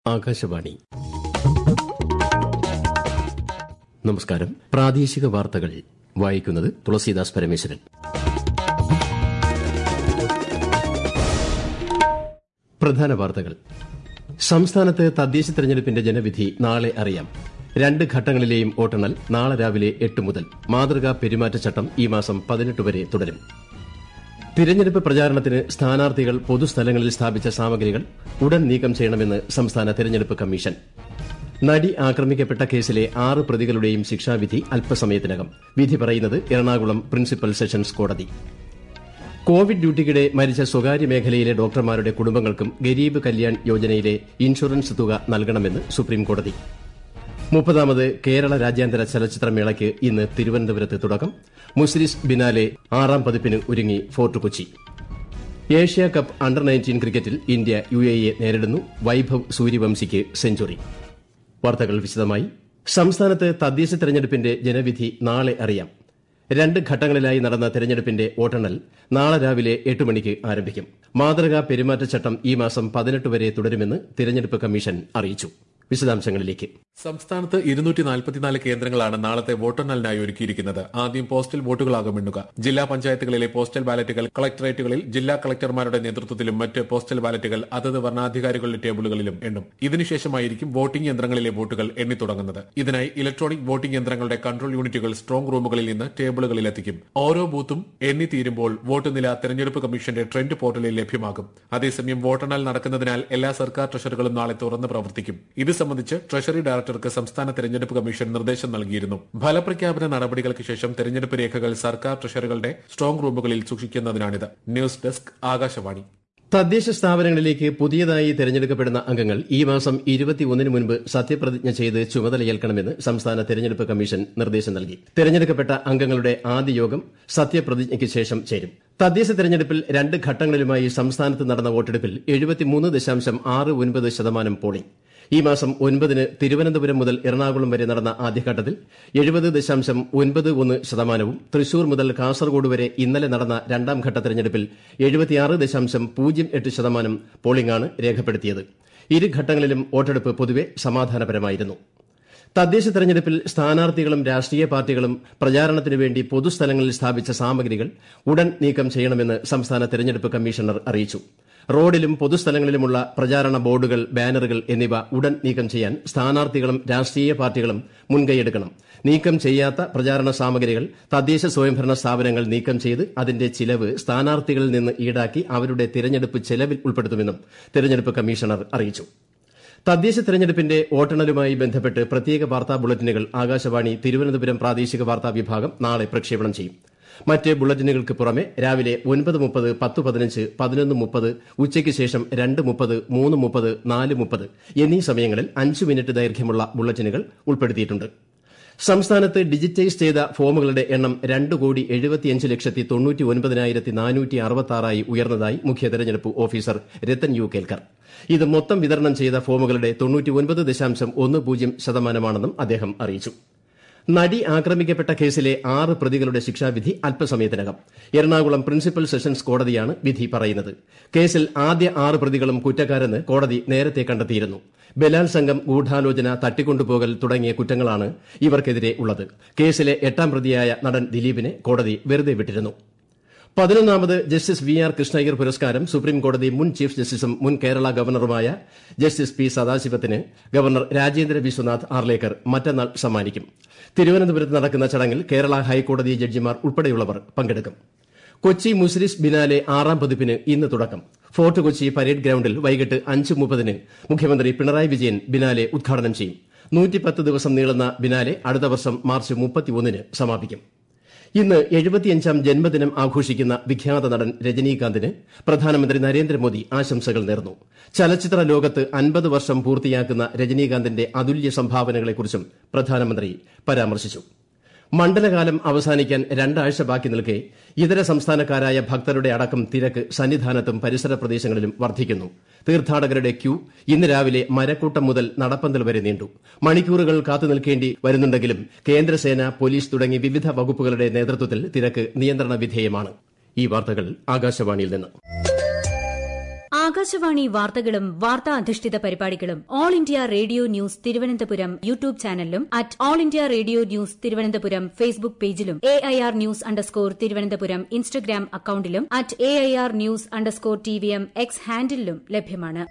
ആകാശവാണി നമസ്കാരം പ്രാദേശിക വാർത്തകൾ വായിക്കുന്നത് തുളസീദാസ് പരമേശ്വരൻ പ്രധാന വാർത്തകൾ സംസ്ഥാനത്ത് തദ്ദേശ തെരഞ്ഞെടുപ്പിന്റെ ജനവിധി നാളെ അറിയാം രണ്ട് ഘട്ടങ്ങളിലെയും വോട്ടെണ്ണൽ നാളെ രാവിലെ എട്ട് മുതൽ മാതൃകാ പെരുമാറ്റച്ചട്ടം ഈ മാസം പതിനെട്ട് വരെ തുടരും തിരഞ്ഞെടുപ്പ് പ്രചാരണത്തിന് സ്ഥാനാർത്ഥികൾ പൊതുസ്ഥലങ്ങളിൽ സ്ഥാപിച്ച സാമഗ്രികൾ ഉടൻ നീക്കം ചെയ്യണമെന്ന് സംസ്ഥാന തിരഞ്ഞെടുപ്പ് കമ്മീഷൻ നടി ആക്രമിക്കപ്പെട്ട കേസിലെ ആറ് പ്രതികളുടെയും ശിക്ഷാവിധി അല്പസമയത്തിനകം വിധി പറയുന്നത് എറണാകുളം പ്രിൻസിപ്പൽ സെഷൻസ് കോടതി കോവിഡ് ഡ്യൂട്ടിക്കിടെ മരിച്ച സ്വകാര്യ മേഖലയിലെ ഡോക്ടർമാരുടെ കുടുംബങ്ങൾക്കും ഗരീബ് കല്യാൺ യോജനയിലെ ഇൻഷുറൻസ് തുക നൽകണമെന്ന് സുപ്രീംകോടതി മുപ്പതാമത് കേരള രാജ്യാന്തര ചലച്ചിത്രമേളയ്ക്ക് ഇന്ന് തിരുവനന്തപുരത്ത് തുടക്കം മുസ്ലിസ് ബിനാലെ ആറാം പതിപ്പിന് ഒരുങ്ങി Fort Kochi Asia cup under nineteen ക്രിക്കറ്റിൽ ഇന്ത്യ യു എയെ നേരിടുന്നു വൈഭവ് സൂര്യവംശിക്ക് സെഞ്ചുറി വാർത്തകൾ വിശദമായി സംസ്ഥാനത്ത് തദ്ദേശ തെരഞ്ഞെടുപ്പിന്റെ ജനവിധി നാളെ അറിയാം രണ്ട് ഘട്ടങ്ങളിലായി നടന്ന തെരഞ്ഞെടുപ്പിന്റെ വോട്ടെണ്ണൽ നാളെ രാവിലെ എട്ട് മണിക്ക് ആരംഭിക്കും മാതൃകാ പെരുമാറ്റച്ചട്ടം ഈ മാസം പതിനെട്ട് വരെ തുടരുമെന്ന് തിരഞ്ഞെടുപ്പ് കമ്മീഷൻ അറിയിച്ചു വിശദാംശങ്ങളിലേക്ക് സംസ്ഥാനത്ത് ഇരുന്നൂറ്റി നാൽപ്പത്തിനാല് കേന്ദ്രങ്ങളാണ് നാളത്തെ വോട്ടെണ്ണലിനായി ഒരുക്കിയിരിക്കുന്നത് ആദ്യം പോസ്റ്റൽ വോട്ടുകളാകും എണ്ണുക ജില്ലാ പഞ്ചായത്തുകളിലെ പോസ്റ്റൽ ബാലറ്റുകൾ കളക്ടറേറ്റുകളിൽ ജില്ലാ കളക്ടർമാരുടെ നേതൃത്വത്തിലും മറ്റ് പോസ്റ്റൽ ബാലറ്റുകൾ അതത് വർണ്ണാധികാരികളുടെ ടേബിളുകളിലും എണ്ണും ഇതിനുശേഷമായിരിക്കും വോട്ടിംഗ് യന്ത്രങ്ങളിലെ വോട്ടുകൾ എണ്ണിത്തുടങ്ങുന്നത് ഇതിനായി ഇലക്ട്രോണിക് വോട്ടിംഗ് യന്ത്രങ്ങളുടെ കൺട്രോൾ യൂണിറ്റുകൾ സ്ട്രോങ് റൂമുകളിൽ നിന്ന് ടേബിളുകളിൽ എത്തിക്കും ഓരോ ബൂത്തും എണ്ണി തീരുമ്പോൾ വോട്ട് നില തെരഞ്ഞെടുപ്പ് കമ്മീഷന്റെ ട്രെൻഡ് പോർട്ടലിൽ ലഭ്യമാകും അതേസമയം വോട്ടെണ്ണൽ നടക്കുന്നതിനാൽ എല്ലാ സർക്കാർ ട്രഷറികളും നാളെ തുറന്ന് പ്രവർത്തിക്കും ഇത് സംബന്ധിച്ച് ട്രഷറി ഡയറക്ടർക്ക് സംസ്ഥാന തെരഞ്ഞെടുപ്പ് കമ്മീഷൻ നിർദ്ദേശം നൽകിയിരുന്നു ഫലപ്രഖ്യാപന നടപടികൾക്ക് ശേഷം തെരഞ്ഞെടുപ്പ് രേഖകൾ സർക്കാർ ട്രഷറികളുടെ സ്ട്രോങ് റൂമുകളിൽ സൂക്ഷിക്കുന്നതിനാണിത് ന്യൂസ് ഡെസ്ക് ആകാശവാണി തദ്ദേശ സ്ഥാപനങ്ങളിലേക്ക് പുതിയതായി തെരഞ്ഞെടുക്കപ്പെടുന്ന അംഗങ്ങൾ ഈ മാസം ഇരുപത്തിയൊന്നിന് മുൻപ് സത്യപ്രതിജ്ഞ ചെയ്ത് ചുമതലയേൽക്കണമെന്ന് സംസ്ഥാന തെരഞ്ഞെടുപ്പ് കമ്മീഷൻ നിർദ്ദേശം നൽകി തെരഞ്ഞെടുക്കപ്പെട്ട അംഗങ്ങളുടെ ആദ്യ യോഗം സത്യപ്രതിജ്ഞയ്ക്ക് ശേഷം ചേരും തദ്ദേശ തെരഞ്ഞെടുപ്പിൽ രണ്ട് ഘട്ടങ്ങളിലുമായി സംസ്ഥാനത്ത് നടന്ന വോട്ടെടുപ്പിൽ എഴുപത്തിമൂന്ന് ദശാംശം ആറ് ഒൻപത് ശതമാനം പോളിംഗ് ഈ മാസം ഒൻപതിന് തിരുവനന്തപുരം മുതൽ എറണാകുളം വരെ നടന്ന ആദ്യഘട്ടത്തിൽ എഴുപത് ദശാംശം ഒൻപത് ഒന്ന് ശതമാനവും തൃശൂർ മുതൽ കാസർഗോഡ് വരെ ഇന്നലെ നടന്ന രണ്ടാം ഘട്ട തെരഞ്ഞെടുപ്പിൽ എഴുപത്തിയാറ് ദശാംശം പൂജ്യം എട്ട് ശതമാനം പോളിംഗാണ് രേഖപ്പെടുത്തിയത് ഇരു ഘട്ടങ്ങളിലും വോട്ടെടുപ്പ് പൊതുവെ സമാധാനപരമായിരുന്നു തദ്ദേശ തെരഞ്ഞെടുപ്പിൽ സ്ഥാനാർത്ഥികളും രാഷ്ട്രീയ പാർട്ടികളും പ്രചാരണത്തിനു വേണ്ടി പൊതുസ്ഥലങ്ങളിൽ സ്ഥാപിച്ച സാമഗ്രികൾ ഉടൻ നീക്കം ചെയ്യണമെന്ന് സംസ്ഥാന തെരഞ്ഞെടുപ്പ് കമ്മീഷണർ അറിയിച്ചു റോഡിലും പൊതുസ്ഥലങ്ങളിലുമുള്ള പ്രചാരണ ബോർഡുകൾ ബാനറുകൾ എന്നിവ ഉടൻ നീക്കം ചെയ്യാൻ സ്ഥാനാർത്ഥികളും രാഷ്ട്രീയ പാർട്ടികളും മുൻകൈയെടുക്കണം നീക്കം ചെയ്യാത്ത പ്രചാരണ സാമഗ്രികൾ തദ്ദേശ സ്വയംഭരണ സ്ഥാപനങ്ങൾ നീക്കം ചെയ്ത് അതിന്റെ ചിലവ് സ്ഥാനാർത്ഥികളിൽ നിന്ന് ഈടാക്കി അവരുടെ തിരഞ്ഞെടുപ്പ് ചെലവിൽ ഉൾപ്പെടുത്തുമെന്നും തെരഞ്ഞെടുപ്പ് കമ്മീഷണർ അറിയിച്ചു തദ്ദേശ തെരഞ്ഞെടുപ്പിന്റെ വോട്ടെണ്ണലുമായി ബന്ധപ്പെട്ട് പ്രത്യേക വാർത്താ ബുള്ളറ്റിനുകൾ ആകാശവാണി തിരുവനന്തപുരം പ്രാദേശിക വാർത്താ വിഭാഗം നാളെ പ്രക്ഷേപണം ചെയ്യും മറ്റ് ബുള്ളറ്റിനുകൾക്ക് പുറമെ രാവിലെ ഒൻപത് മുപ്പത് പത്ത് പതിനഞ്ച് പതിനൊന്ന് മുപ്പത് ഉച്ചയ്ക്ക് ശേഷം രണ്ട് മുപ്പത് മൂന്ന് മുപ്പത് നാല് മുപ്പത് എന്നീ സമയങ്ങളിൽ അഞ്ച് മിനിറ്റ് ദൈർഘ്യമുള്ള ബുള്ളറ്റിനുകൾ ഉൾപ്പെടുത്തിയിട്ടുണ്ട് സംസ്ഥാനത്ത് ഡിജിറ്റൈസ് ചെയ്ത ഫോമുകളുടെ എണ്ണം രണ്ട് കോടി എഴുപത്തിയഞ്ച് ലക്ഷത്തി തൊണ്ണൂറ്റി ഒൻപതിനായിരത്തി നാനൂറ്റി അറുപത്തി ആറായി ഉയർന്നതായി മുഖ്യ തെരഞ്ഞെടുപ്പ് ഓഫീസർ രത്തൻ യു കേൽക്കർ ഇത് മൊത്തം വിതരണം ചെയ്ത ഫോമുകളുടെ തൊണ്ണൂറ്റി ഒൻപത് ദശാംശം ഒന്ന് പൂജ്യം ശതമാനമാണെന്നും അദ്ദേഹം അറിയിച്ചു നടി ആക്രമിക്കപ്പെട്ട കേസിലെ ആറ് പ്രതികളുടെ ശിക്ഷാവിധി അല്പസമയത്തിനകം എറണാകുളം പ്രിൻസിപ്പൽ സെഷൻസ് കോടതിയാണ് വിധി പറയുന്നത് കേസിൽ ആദ്യ ആറ് പ്രതികളും കുറ്റക്കാരെന്ന് കോടതി നേരത്തെ കണ്ടെത്തിയിരുന്നു ബലാത്സംഗം ഗൂഢാലോചന തട്ടിക്കൊണ്ടുപോകൽ തുടങ്ങിയ കുറ്റങ്ങളാണ് ഇവർക്കെതിരെ ഉള്ളത് കേസിലെ എട്ടാം പ്രതിയായ നടൻ ദിലീപിനെ കോടതി വെറുതെ വിട്ടിരുന്നു പതിനൊന്നാമത് ജസ്റ്റിസ് വി ആർ കൃഷ്ണയ്യർ പുരസ്കാരം സുപ്രീംകോടതി മുൻ ചീഫ് ജസ്റ്റിസും മുൻ Kerala ഗവർണറുമായ justice P സദാശിവത്തിന് governor Rajendra Vishwanath Arlekar മറ്റന്നാൾ സമ്മാനിക്കും തിരുവനന്തപുരത്ത് നടക്കുന്ന ചടങ്ങിൽ കേരള ഹൈക്കോടതി ജഡ്ജിമാർ ഉൾപ്പെടെയുള്ളവർ പങ്കെടുക്കും കൊച്ചി മുസ്ലിസ് ബിനാലെ ആറാം പതിപ്പിന് ഇന്ന് തുടക്കം ഫോർട്ട് കൊച്ചി പരേഡ് ഗ്രൌണ്ടിൽ വൈകിട്ട് അഞ്ച് മുപ്പതിന് മുഖ്യമന്ത്രി പിണറായി വിജയൻ ബിനാലെ ഉദ്ഘാടനം ചെയ്യും നൂറ്റിപ്പത്ത് ദിവസം നീളുന്ന ബിനാലെ അടുത്ത വർഷം മാർച്ച് മുപ്പത്തിയൊന്നിന് സമാപിക്കും ഇന്ന് എഴുപത്തിയഞ്ചാം ജന്മദിനം ആഘോഷിക്കുന്ന വിഖ്യാത നടൻ രജനീകാന്തിന് പ്രധാനമന്ത്രി നരേന്ദ്രമോദി ആശംസകൾ നേർന്നു ചലച്ചിത്ര ലോകത്ത് അൻപത് വർഷം പൂർത്തിയാക്കുന്ന രജനീകാന്തിന്റെ അതുല്യ സംഭാവനകളെക്കുറിച്ചും പ്രധാനമന്ത്രി പരാമർശിച്ചു മണ്ഡലകാലം അവസാനിക്കാൻ രണ്ടാഴ്ച ബാക്കി നിൽക്കെ ഇതര സംസ്ഥാനക്കാരായ ഭക്തരുടെ അടക്കം തിരക്ക് സന്നിധാനത്തും പരിസര പ്രദേശങ്ങളിലും വർദ്ധിക്കുന്നു തീർത്ഥാടകരുടെ ക്യൂ ഇന്ന് രാവിലെ മരക്കൂട്ടം മുതൽ നടപ്പന്തൽ വരെ നീണ്ടു മണിക്കൂറുകൾ കാത്തുനിൽക്കേണ്ടി വരുന്നുണ്ടെങ്കിലും കേന്ദ്രസേന പോലീസ് തുടങ്ങി വിവിധ വകുപ്പുകളുടെ നേതൃത്വത്തിൽ തിരക്ക് നിയന്ത്രണ വിധേയമാണ് ഈ വാർത്തകൾ ആകാശവാണിയിൽ നിന്ന് ആകാശവാണി വാർത്തകളും വാർത്താ അധിഷ്ഠിത പരിപാടികളും All India Radio news Thiruvananthapuram YouTube ചാനലിലും at All India Radio news Thiruvananthapuram Facebook പേജിലും A I R news underscore Thiruvananthapuram Instagram അക്കൌണ്ടിലും at A I R news underscore T V M X ഹാൻഡിലും ലഭ്യമാണ്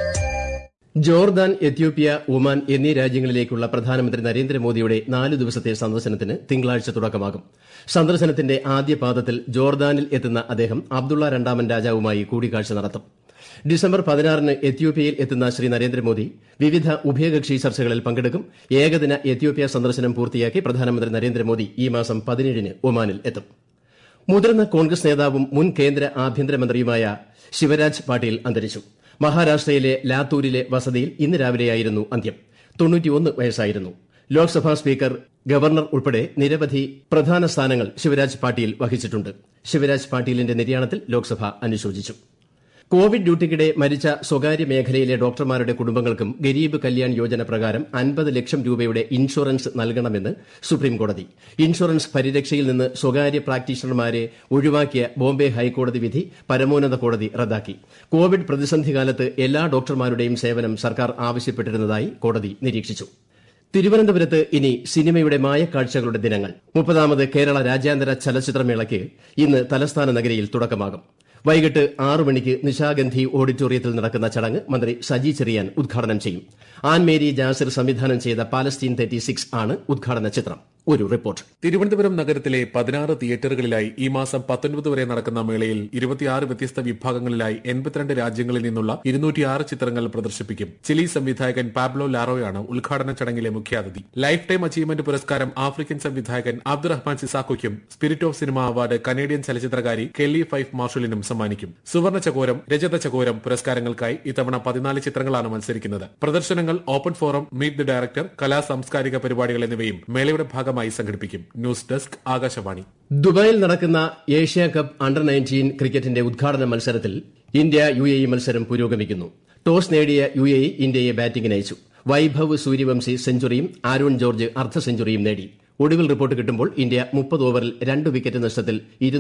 ജോർദാൻ എത്യോപ്യ ഒമാൻ എന്നീ രാജ്യങ്ങളിലേക്കുള്ള പ്രധാനമന്ത്രി നരേന്ദ്രമോദിയുടെ നാല് ദിവസത്തെ സന്ദർശനത്തിന് തിങ്കളാഴ്ച തുടക്കമാകും സന്ദർശനത്തിന്റെ ആദ്യ പാദത്തിൽ ജോർദാനിൽ എത്തുന്ന അദ്ദേഹം അബ്ദുള്ള രണ്ടാമൻ രാജാവുമായി കൂടിക്കാഴ്ച നടത്തും ഡിസംബർ പതിനാറിന് എത്യോപ്യയിൽ എത്തുന്ന ശ്രീ നരേന്ദ്രമോദി വിവിധ ഉഭയകക്ഷി ചർച്ചകളിൽ പങ്കെടുക്കും ഏകദിന എത്യോപ്യ സന്ദർശനം പൂർത്തിയാക്കി പ്രധാനമന്ത്രി നരേന്ദ്രമോദി ഈ മാസം പതിനേഴിന് ഒമാനിൽ എത്തും മുതിർന്ന കോൺഗ്രസ് നേതാവും മുൻ കേന്ദ്ര ആഭ്യന്തരമന്ത്രിയുമായ ശിവരാജ് പാട്ടീൽ അന്തരിച്ചു മഹാരാഷ്ട്രയിലെ ലാത്തൂരിലെ വസതിയിൽ ഇന്ന് രാവിലെയായിരുന്നു അന്ത്യം തൊണ്ണൂറ്റിയൊന്ന് വയസ്സായിരുന്നു ലോക്സഭാ സ്പീക്കർ ഗവർണർ ഉൾപ്പെടെ നിരവധി പ്രധാന സ്ഥാനങ്ങൾ ശിവരാജ് പാട്ടീൽ വഹിച്ചിട്ടുണ്ട് ശിവരാജ് പാട്ടീലിന്റെ നിര്യാണത്തിൽ ലോക്സഭ അനുശോചിച്ചു കോവിഡ് ഡ്യൂട്ടിക്കിടെ മരിച്ച സ്വകാര്യ മേഖലയിലെ ഡോക്ടർമാരുടെ കുടുംബങ്ങൾക്കും ഗരീബ് കല്യാൺ യോജന പ്രകാരം അൻപത് ലക്ഷം രൂപയുടെ ഇൻഷുറൻസ് നൽകണമെന്ന് സുപ്രീംകോടതി ഇൻഷുറൻസ് പരിരക്ഷയിൽ നിന്ന് സ്വകാര്യ പ്രാക്ടീഷണർമാരെ ഒഴിവാക്കിയ ബോംബെ ഹൈക്കോടതി വിധി പരമോന്നത കോടതി റദ്ദാക്കി കോവിഡ് പ്രതിസന്ധി കാലത്ത് എല്ലാ ഡോക്ടർമാരുടെയും സേവനം സർക്കാർ ആവശ്യപ്പെട്ടിരുന്നതായി കോടതി നിരീക്ഷിച്ചു തിരുവനന്തപുരത്ത് ഇനി സിനിമയുടെ മായക്കാഴ്ചകളുടെ ദിനങ്ങൾ മുപ്പതാമത് കേരള രാജ്യാന്തര ചലച്ചിത്രമേളയ്ക്ക് ഇന്ന് തലസ്ഥാന നഗരിയിൽ തുടക്കമാകും വൈകിട്ട് ആറു മണിക്ക് നിശാഗന്ധി ഓഡിറ്റോറിയത്തിൽ നടക്കുന്ന ചടങ്ങ് മന്ത്രി സജി ചെറിയാൻ ഉദ്ഘാടനം ചെയ്യും ആൻ മേരി ജാസിർ സംവിധാനം ചെയ്ത പാലസ്റ്റീൻ തേർട്ടി സിക്സ് ആണ് ഉദ്ഘാടന ചിത്രം ഒരു റിപ്പോർട്ട് തിരുവനന്തപുരം നഗരത്തിലെ പതിനാറ് തിയേറ്ററുകളിലായി ഈ മാസം പത്തൊൻപത് വരെ നടക്കുന്ന മേളയിൽ ഇരുപത്തിയാറ് വ്യത്യസ്ത വിഭാഗങ്ങളിലായി എൺപത്തിരണ്ട് രാജ്യങ്ങളിൽ നിന്നുള്ള ഇരുന്നൂറ്റിയാറ് ചിത്രങ്ങൾ പ്രദർശിപ്പിക്കും ചിലി സംവിധായകൻ പാബ്ലോ ലാറോയാണ് ഉദ്ഘാടന ചടങ്ങിലെ മുഖ്യാതിഥി ലൈഫ് ടൈം അച്ചീവ്മെന്റ് പുരസ്കാരം ആഫ്രിക്കൻ സംവിധായകൻ അബ്ദുറഹ്മാൻ സിസാക്കോയ്ക്കും spirit of cinema award Canadian ചലച്ചിത്രകാരി കെല്ലി ഫൈഫ് മാർഷലിനും സമ്മാനിക്കും സുവർണ ചകോരം രജത ചകോരം പുരസ്കാരങ്ങൾക്കായി ഇത്തവണ പതിനാല് ചിത്രങ്ങളാണ് മത്സരിക്കുന്നത് പ്രദർശനങ്ങൾ open forum meet the director കലാ സാംസ്കാരിക പരിപാടികൾ എന്നിവയും മേളയുടെ ഭാഗമായി സംഘടിപ്പിക്കും ന്യൂസ് ഡെസ്ക് ആകാശവാണി ദുബായിൽ നടക്കുന്ന ഏഷ്യ കപ്പ് അണ്ടർ നയൻറ്റീൻ ക്രിക്കറ്റിന്റെ ഉദ്ഘാടന മത്സരത്തിൽ ഇന്ത്യ യു എ ഇ മത്സരം പുരോഗമിക്കുന്നു ടോസ് നേടിയ യു എ ഇ ഇന്ത്യയെ ബാറ്റിംഗിന് അയച്ചു വൈഭവ് സൂര്യവംശി സെഞ്ചുറിയും ആരോൺ ജോർജ് അർദ്ധ സെഞ്ചുറിയും നേടി ഒടുവിൽ റിപ്പോർട്ട് കിട്ടുമ്പോൾ ഇന്ത്യ മുപ്പത് ഓവറിൽ രണ്ട് വിക്കറ്റ് നഷ്ടത്തിൽ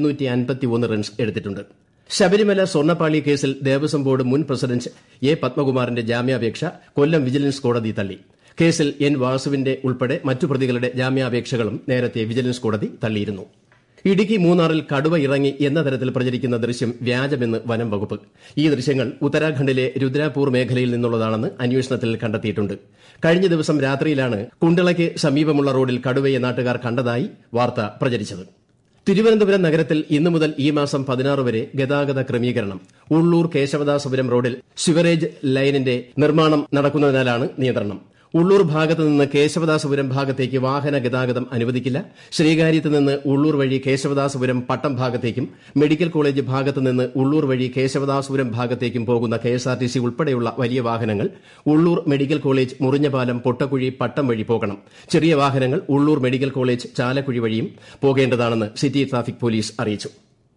റൺസ് എടുത്തിട്ടുണ്ട് ശബരിമല സ്വർണ്ണപ്പാളി കേസിൽ ദേവസ്വം ബോർഡ് മുൻ പ്രസിഡന്റ് എ പത്മകുമാറിന്റെ ജാമ്യാപേക്ഷ കൊല്ലം വിജിലൻസ് കോടതി തള്ളി കേസിൽ എൻ വാസുവിന്റെ ഉൾപ്പെടെ മറ്റു പ്രതികളുടെ ജാമ്യാപേക്ഷകളും നേരത്തെ വിജിലൻസ് കോടതി തള്ളിയിരുന്നു ഇടുക്കി മൂന്നാറിൽ കടുവ ഇറങ്ങി എന്ന തരത്തിൽ പ്രചരിക്കുന്ന ദൃശ്യം വ്യാജമെന്ന് വനം വകുപ്പ് ഈ ദൃശ്യങ്ങൾ ഉത്തരാഖണ്ഡിലെ രുദ്രാപൂർ മേഖലയിൽ നിന്നുള്ളതാണെന്ന് അന്വേഷണത്തിൽ കണ്ടെത്തിയിട്ടുണ്ട് കഴിഞ്ഞ ദിവസം രാത്രിയിലാണ് കുണ്ടളയ്ക്ക് സമീപമുള്ള റോഡിൽ കടുവയെ നാട്ടുകാർ കണ്ടതായി വാർത്ത പ്രചരിച്ചത് തിരുവനന്തപുരം നഗരത്തിൽ ഇന്നു മുതൽ ഈ മാസം പതിനാറ് വരെ ഗതാഗത ക്രമീകരണം ഉള്ളൂർ കേശവദാസപുരം റോഡിൽ സിവറേജ് ലൈനിന്റെ നിർമ്മാണം നടക്കുന്നതിനാലാണ് നിയന്ത്രണം ഉള്ളൂർ ഭാഗത്ത് നിന്ന് കേശവദാസപുരം ഭാഗത്തേക്ക് വാഹന ഗതാഗതം അനുവദിക്കില്ല ശ്രീകാര്യത്ത് നിന്ന് ഉള്ളൂർ വഴി കേശവദാസപുരം പട്ടം ഭാഗത്തേക്കും മെഡിക്കൽ കോളേജ് ഭാഗത്ത് നിന്ന് ഉള്ളൂർ വഴി കേശവദാസപുരം ഭാഗത്തേക്കും പോകുന്ന കെഎസ്ആർടിസി ഉൾപ്പെടെയുള്ള വലിയ വാഹനങ്ങൾ ഉള്ളൂർ മെഡിക്കൽ കോളേജ് മുറിഞ്ഞപാലം പൊട്ടക്കുഴി പട്ടം വഴി പോകണം ചെറിയ വാഹനങ്ങൾ ഉള്ളൂർ മെഡിക്കൽ കോളേജ് ചാലക്കുഴി വഴിയും പോകേണ്ടതാണെന്ന് സിറ്റി ട്രാഫിക് പോലീസ് അറിയിച്ചു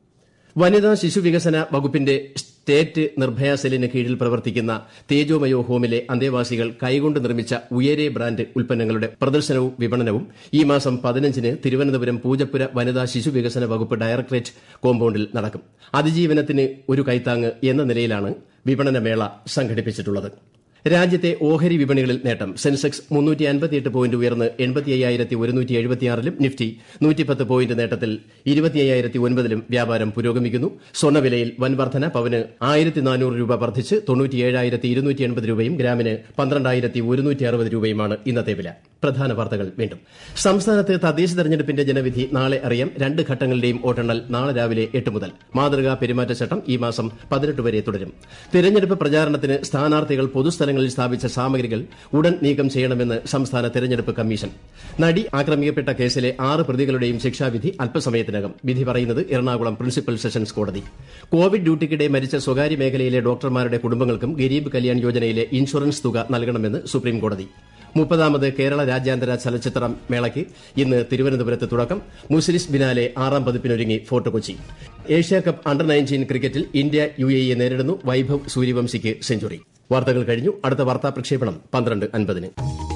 വനിതാ ശിശുവികസന വകുപ്പിന്റെ സ്റ്റേറ്റ് നിർഭയ സെല്ലിന് കീഴിൽ പ്രവർത്തിക്കുന്ന തേജോമയോ ഹോമിലെ അന്തേവാസികൾ കൈകൊണ്ട് നിർമ്മിച്ച ഉയരെ ബ്രാൻഡ് ഉൽപ്പന്നങ്ങളുടെ പ്രദർശനവും വിപണനവും ഈ മാസം പതിനഞ്ചിന് തിരുവനന്തപുരം പൂജപ്പുര വനിതാ ശിശുവികസന വകുപ്പ് ഡയറക്ടറേറ്റ് കോമ്പൌണ്ടിൽ നടക്കും അതിജീവനത്തിന് ഒരു കൈത്താങ്ങ് എന്ന നിലയിലാണ് വിപണനമേള സംഘടിപ്പിച്ചിട്ടുള്ളത് രാജ്യത്തെ ഓഹരി വിപണികളിൽ നേട്ടം സെൻസെക്സ് മുന്നൂറ്റി അൻപത്തിയെട്ട് പോയിന്റ് ഉയർന്ന് എൺപത്തി അയ്യായിരത്തി ഒരുന്നൂറ്റി എഴുപത്തിയാറിലും നിഫ്റ്റി നൂറ്റിപ്പത്ത് പോയിന്റ് നേട്ടത്തിൽ ഇരുപത്തി അയ്യായിരത്തി ഒൻപതിലും വ്യാപാരം പുരോഗമിക്കുന്നു സ്വർണ്ണവിലയിൽ വൻ വർധന പവന് ആയിരത്തി നാനൂറ് രൂപ വർദ്ധിച്ച് തൊണ്ണൂറ്റിയേഴായിരത്തി ഇരുന്നൂറ്റി എൺപത് രൂപയും ഗ്രാമിന് പന്ത്രണ്ടായിരത്തി ഒരുന്നൂറ്റി അറുപത് രൂപയുമാണ് ഇന്നത്തെ വില പ്രധാന വാർത്തകൾ വീണ്ടും സംസ്ഥാനത്ത് തദ്ദേശ തെരഞ്ഞെടുപ്പിന്റെ ജനവിധി നാളെ അറിയാം രണ്ട് ഘട്ടങ്ങളുടെയും വോട്ടെണ്ണൽ നാളെ രാവിലെ എട്ട് മുതൽ മാതൃകാ പെരുമാറ്റച്ചട്ടം ഈ മാസം പതിനെട്ട് വരെ തുടരും തെരഞ്ഞെടുപ്പ് പ്രചാരണത്തിന് സ്ഥാനാർത്ഥികൾ പൊതുസ്ഥലങ്ങളിൽ സ്ഥാപിച്ച സാമഗ്രികൾ ഉടൻ നീക്കം ചെയ്യണമെന്ന് സംസ്ഥാന തെരഞ്ഞെടുപ്പ് കമ്മീഷൻ നടി ആക്രമിക്കപ്പെട്ട കേസിലെ ആറ് പ്രതികളുടെയും ശിക്ഷാവിധി അല്പസമയത്തിനകം വിധി പറയുന്നത് എറണാകുളം പ്രിൻസിപ്പൽ സെഷൻസ് കോടതി കോവിഡ് ഡ്യൂട്ടിക്കിടെ മരിച്ച സ്വകാര്യ മേഖലയിലെ ഡോക്ടർമാരുടെ കുടുംബങ്ങൾക്കും ഗരീബ് കല്യാൺ യോജനയിലെ ഇൻഷുറൻസ് തുക നൽകണമെന്ന് സുപ്രീം കോടതി മുപ്പതാമത് കേരള രാജ്യാന്തര ചലച്ചിത്ര മേളയ്ക്ക് ഇന്ന് തിരുവനന്തപുരത്ത് തുടക്കം മുസ്ലിസ് ബിനാലെ ആറാം പതിപ്പിനൊരുങ്ങി Fort Kochi Asia cup under nineteen ക്രിക്കറ്റിൽ ഇന്ത്യ യു എ ഇയെ നേരിടുന്നു വൈഭവ് സൂര്യവംശിക്ക് സെഞ്ചുറി വാർത്തകൾ കഴിഞ്ഞു അടുത്ത വാർത്താ പ്രക്ഷേപണം പന്ത്രണ്ട് അൻപതിന്